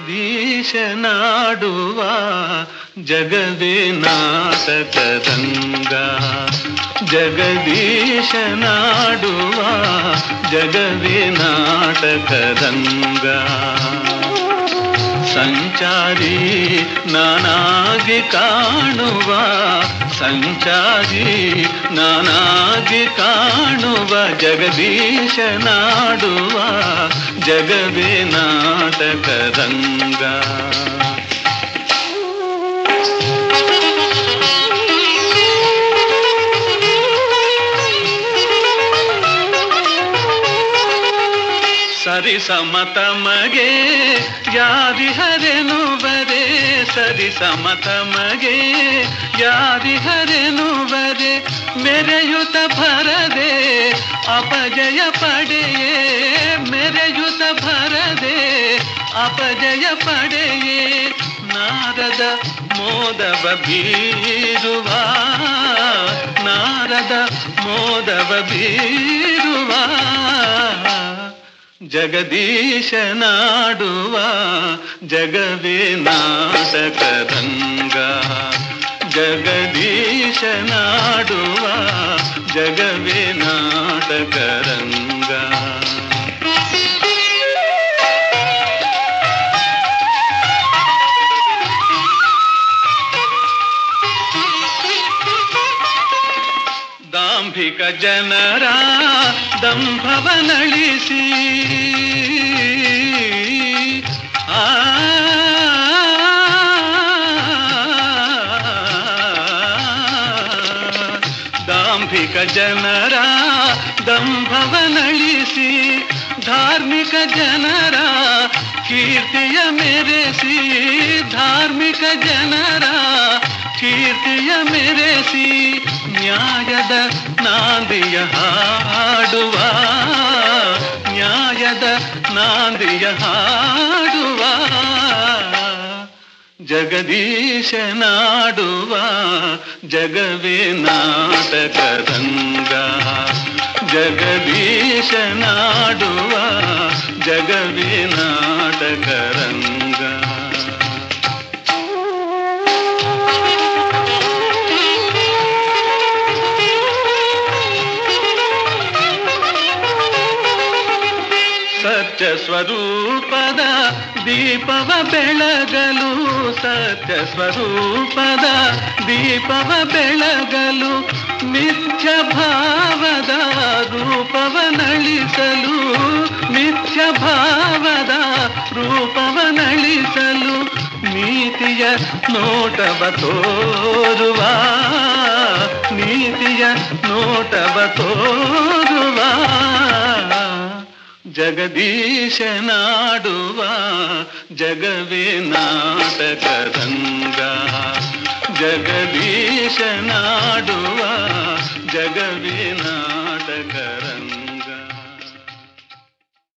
ಜಗದೀಶನಾಡುವ ಜಗದೇ ನಾಟಕದಂಗ ಜಗದೀಶನಾಡುವ ಜಗದೇ ನಾಟಕದಂಗ ಸಂಚಾರಿ ನಾನಾಗಿ ಕಾಣುವ ಸಂಚಾರಿ ನಾನಾಗಿ ಕಾಣುವ ಜಗದೀಶನಾಡುವ ಜಗವೇ ನಾಟಕದಂಗ ಸರಿ ಸಮತಮಗೆ ಯಾರಿಹರೆನು ಬರೆ ಸರಿ ಸಮತಮಗೆ ಯಾರಿಹರೆನು ಬರೆ ಮೆರೆಯುತ ಭರದೆ ಅಪಜಯ ಪಡೆಯೇ ಮೆರೆಯುತ ಭರದೆ ಅಪಜಯ ಪಡೆಯೇ ನಾರದ ಮೋದವ ಬೀರುವ ನಾರದ ಮೋದವ ಬೀರುವ ಜಗದೀಶನಾಡುವ ಜಗವೇ ನಾಟಕದಂಗ ಜಗದೀಶನಾಡುವ ಜಗವೇ ನಾಟಕರಂಗ ದಾಂಭಿಕ ಜನರ ದಂಭವನಳಿಸಿ ಆ ದಾಂಭಿಕ ಜನರ ದಂಭವನಳಿಸಿ ಧಾರ್ಮಿಕ ಜನರ ಕೀರ್ತಿಯ ಮೆರೆಸಿ ಧಾರ್ಮಿಕ ಜನರ ಕೀರ್ತಿಯ ಮೆರೆಸಿ ನ್ಯಾಯದ ನಾಂದಿಯ ಹಾಡುವ ನ್ಯಾಯದ ನಾಂದಿಯ ಹಾಡುವ ಜಗದೀಶನಾಡುವ ಜಗವೇ ನಾಟಕದಂಗ ಜಗದೀಶನಾಡುವ ಜಗವೇ ನಾಟಕರಂಗ ಸತ್ಯ ಸ್ವರೂಪದ ದೀಪವ ಬೆಳಗಲು ಸತ್ಯ ಸ್ವರೂಪದ ದೀಪವ ಬೆಳಗಲು ಮಿಥ್ಯ ಭಾವದ ರೂಪವ ನಳಿಸಲು ಮಿಥ್ಯ ಭಾವದ ರೂಪವ ನಳಿಸಲು ನೀತಿಯ ನೋಟವ ತೋರುವ ನೀತಿಯ ನೋಟವ ತೋರುವ ಜಗದೀಶನಾಡುವ ಜಗವೇ ನಾಟಕದಂಗ ಜಗದೀಶನಾಡುವ ಜಗವೇ ನಾಟಕರ